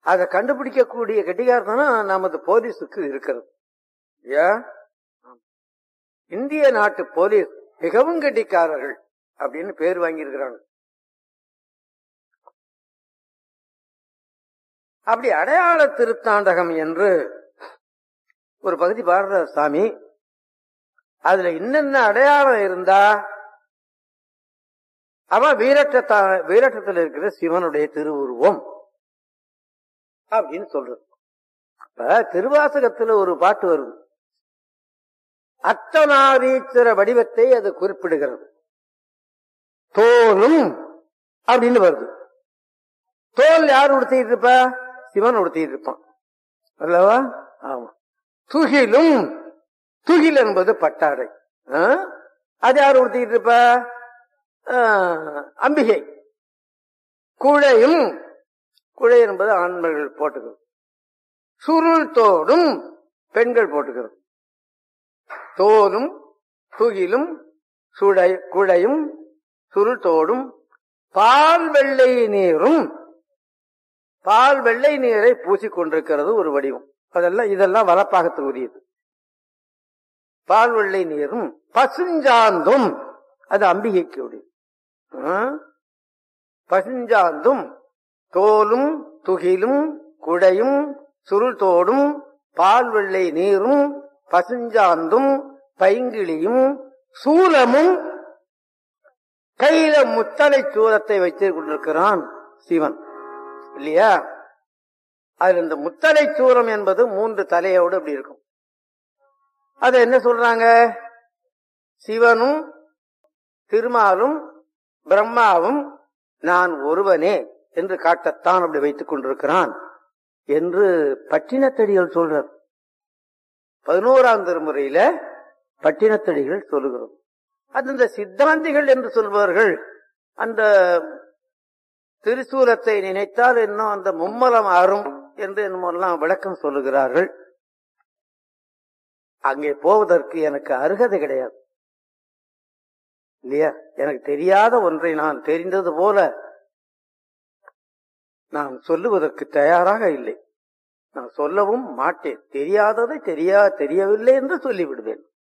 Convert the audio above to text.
அதை கண்டுபிடிக்கக்கூடிய கெட்டிகாரத்தனம் நமது போலீஸுக்கு இருக்கிறது ஏன் இந்திய நாட்டு போலீஸ் மிகவும் கெட்டிக்காரர்கள் அப்படின்னு பேர் வாங்கியிருக்கிறாங்க அப்படி அடையாள திருத்தாண்டகம் என்று ஒரு பகுதி பாடுற சாமி அதுல இன்னென்ன அடையாளம் இருந்தா அவன் வீரட்ட வீரட்டத்தில் இருக்கிற சிவனுடைய திருவுருவம் அப்படின்னு சொல்றது இப்ப திருவாசகத்துல ஒரு பாட்டு வருது அத்தனாரீச்சர வடிவத்தை அது குறிப்பிடுகிறது தோலும் அப்படின்னு வருது தோல் யார் உடுத்திட்டு இருப்பா சிவன் உடுத்திட்டு இருப்பான் அல்லவா ஆமா துகிலும் துகில் என்பது பட்டாடை ஆ? அது யார் உடுத்திட்டு இருப்பா ஆ, அம்பிகை குழையும் குழை என்பது ஆண்கள் போட்டுக்கிறது சுருள் தோடும் பெண்கள் போட்டுக்கிறது தோலும் துகிலும் சுடை குழையும் சுருள் தோடும் பால் வெள்ளை நீரும் பால் வெள்ளை நீரை பூசிக்கொண்டிருக்கிறது ஒரு வடிவம் அதெல்லாம் இதெல்லாம் வலப்பாகத்துக்கு உரியது பால் வெள்ளை நீரும் பசுஞ்சாந்தும் அது அம்பிகைக்கு உரியது ஆ? பசுஞ்சாந்தும் தோலும் துகிலும் குடையும் சுருள் தோடும் பால் வெள்ளை நீரும் பசுஞ்சாந்தும் பைங்கிளியும் சூலமும் கையில முத்தலை சூலத்தை வைத்துக் கொண்டிருக்கிறான் சிவன் இல்லையா அதுல இந்த முத்தலை சூரம் என்பது மூன்று தலையோடு அப்படி இருக்கும் அது என்ன சொல்றாங்க சிவனும் திருமாலும் பிரம்மாவும் நான் ஒருவனே என்று காட்டத்தான் அப்படி வைத்துக் கொண்டிருக்கிறான் என்று பட்டினத்தடிகள் சொல்றார் பதினோராம் திருமுறையில பட்டினத்தடிகள் சொல்லுகிறோம் அது இந்த சித்தாந்திகள் என்று சொல்பவர்கள் அந்த திரிசூலத்தை நினைத்தால் இன்னும் அந்த மும்மலம் ஆறும் என்று என்னமெல்லாம் விளக்கம் சொல்லுகிறார்கள் அங்கே போவதற்கு எனக்கு அருகதை கிடையாது இல்லையா எனக்கு தெரியாத ஒன்றை நான் தெரிந்தது போல நான் சொல்லுவதற்கு தயாராக இல்லை நான் சொல்லவும் மாட்டேன் தெரியாததை தெரியா தெரியவில்லை என்று சொல்லிவிடுவேன்